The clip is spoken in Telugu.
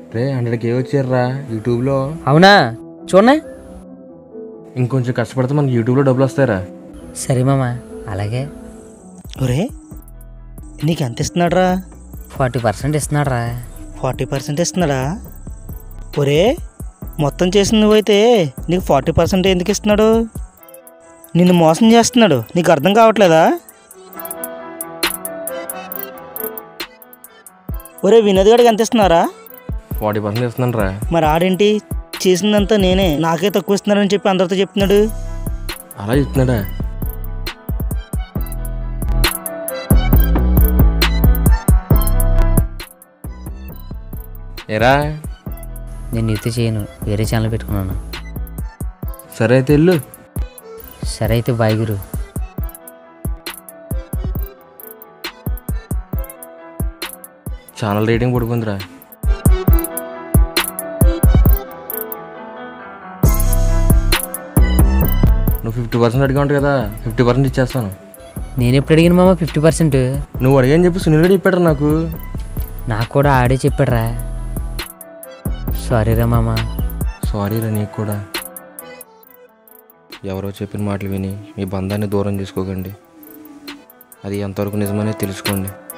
రే హండ్రెడ్కి ఏ వచ్చారా యూట్యూబ్లో అవునా చూడనా ఇంకొంచెం కష్టపడితే మనకి యూట్యూబ్లో డబ్బులు వస్తాయరా సరే మామ అలాగే ఒరే నీకు ఎంత ఇస్తున్నాడురా ఫార్టీ పర్సెంట్ ఇస్తున్నాడు రా ఫార్టీ పర్సెంట్ ఇస్తున్నాడా ఒరే మొత్తం చేసిన నువ్వైతే నీకు ఫార్టీ పర్సెంట్ ఎందుకు ఇస్తున్నాడు నిన్ను మోసం చేస్తున్నాడు నీకు అర్థం కావట్లేదా ఒరే వినోద్ గడికి ఎంత ఇస్తున్నారా ఫార్టీ పర్సెంట్ ఇస్తున్నాను రా మరి ఆడేంటి చేసిందంతా నేనే నాకే తక్కువ ఇస్తున్నారని చెప్పి అందరితో చెప్తున్నాడు అలా చెప్తున్నాడా ఏరా నేను నీతో చేయను వేరే ఛానల్ పెట్టుకున్నాను సరే అయితే వెళ్ళు సరే అయితే బాయ్ గురు ఛానల్ రేటింగ్ పడిపోయిందిరా నువ్వు ఫిఫ్టీ పర్సెంట్ అడిగా ఉంటావు కదా ఫిఫ్టీ పర్సెంట్ ఇచ్చేస్తాను నేను ఎప్పుడు అడిగిన మామ ఫిఫ్టీ పర్సెంట్ నువ్వు అడిగని చెప్పి సునీల్ గడి చెప్పాడు నాకు నాకు కూడా ఆడే చెప్పాడు రా సారీ రా మామ సారీ రా నీకు కూడా ఎవరో చెప్పిన మాటలు విని మీ బంధాన్ని దూరం చేసుకోకండి అది ఎంతవరకు నిజమనే తెలుసుకోండి